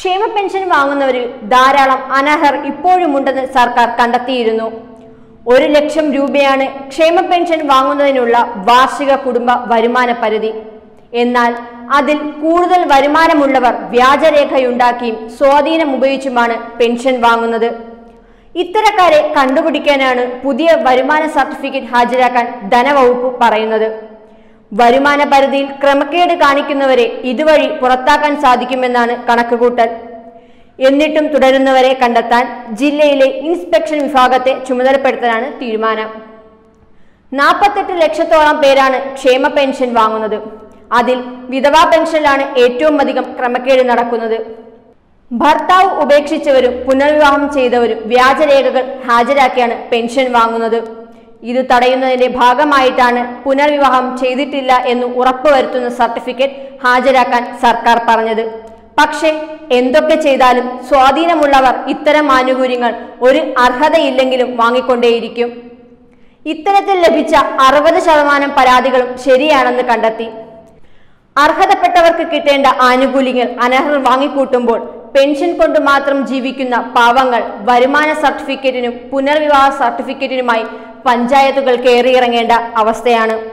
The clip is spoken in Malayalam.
ക്ഷേമ പെൻഷൻ വാങ്ങുന്നവരിൽ ധാരാളം അനർഹർ ഇപ്പോഴുമുണ്ടെന്ന് സർക്കാർ കണ്ടെത്തിയിരുന്നു ഒരു ലക്ഷം രൂപയാണ് ക്ഷേമ പെൻഷൻ വാങ്ങുന്നതിനുള്ള വാർഷിക കുടുംബ വരുമാന പരിധി എന്നാൽ അതിൽ കൂടുതൽ വരുമാനമുള്ളവർ വ്യാജരേഖയുണ്ടാക്കിയും സ്വാധീനം ഉപയോഗിച്ചുമാണ് പെൻഷൻ വാങ്ങുന്നത് ഇത്തരക്കാരെ കണ്ടുപിടിക്കാനാണ് പുതിയ വരുമാന സർട്ടിഫിക്കറ്റ് ഹാജരാക്കാൻ ധനവകുപ്പ് പറയുന്നത് വരുമാന പരിധിയിൽ ക്രമക്കേട് കാണിക്കുന്നവരെ ഇതുവഴി പുറത്താക്കാൻ സാധിക്കുമെന്നാണ് കണക്കുകൂട്ടൽ എന്നിട്ടും തുടരുന്നവരെ കണ്ടെത്താൻ ജില്ലയിലെ ഇൻസ്പെക്ഷൻ വിഭാഗത്തെ ചുമതലപ്പെടുത്താനാണ് തീരുമാനം നാൽപ്പത്തെട്ട് ലക്ഷത്തോളം പേരാണ് ക്ഷേമ പെൻഷൻ വാങ്ങുന്നത് അതിൽ വിധവാ പെൻഷനിലാണ് ഏറ്റവും അധികം ക്രമക്കേട് നടക്കുന്നത് ഭർത്താവ് ഉപേക്ഷിച്ചവരും പുനർവിവാഹം ചെയ്തവരും വ്യാജരേഖകൾ ഹാജരാക്കിയാണ് പെൻഷൻ വാങ്ങുന്നത് ഇത് തടയുന്നതിന്റെ ഭാഗമായിട്ടാണ് പുനർവിവാഹം ചെയ്തിട്ടില്ല എന്ന് ഉറപ്പുവരുത്തുന്ന സർട്ടിഫിക്കറ്റ് ഹാജരാക്കാൻ സർക്കാർ പറഞ്ഞത് പക്ഷേ എന്തൊക്കെ ചെയ്താലും സ്വാധീനമുള്ളവർ ഇത്തരം ആനുകൂല്യങ്ങൾ ഒരു അർഹതയില്ലെങ്കിലും വാങ്ങിക്കൊണ്ടേയിരിക്കും ഇത്തരത്തിൽ ലഭിച്ച അറുപത് ശതമാനം പരാതികളും ശരിയാണെന്ന് കണ്ടെത്തി അർഹതപ്പെട്ടവർക്ക് കിട്ടേണ്ട ആനുകൂല്യങ്ങൾ അനർഹർ വാങ്ങിക്കൂട്ടുമ്പോൾ പെൻഷൻ കൊണ്ട് മാത്രം ജീവിക്കുന്ന പാവങ്ങൾ വരുമാന സർട്ടിഫിക്കറ്റിനും പുനർവിവാഹ സർട്ടിഫിക്കറ്റിനുമായി പഞ്ചായത്തുകൾ കയറിയിറങ്ങേണ്ട അവസ്ഥയാണ്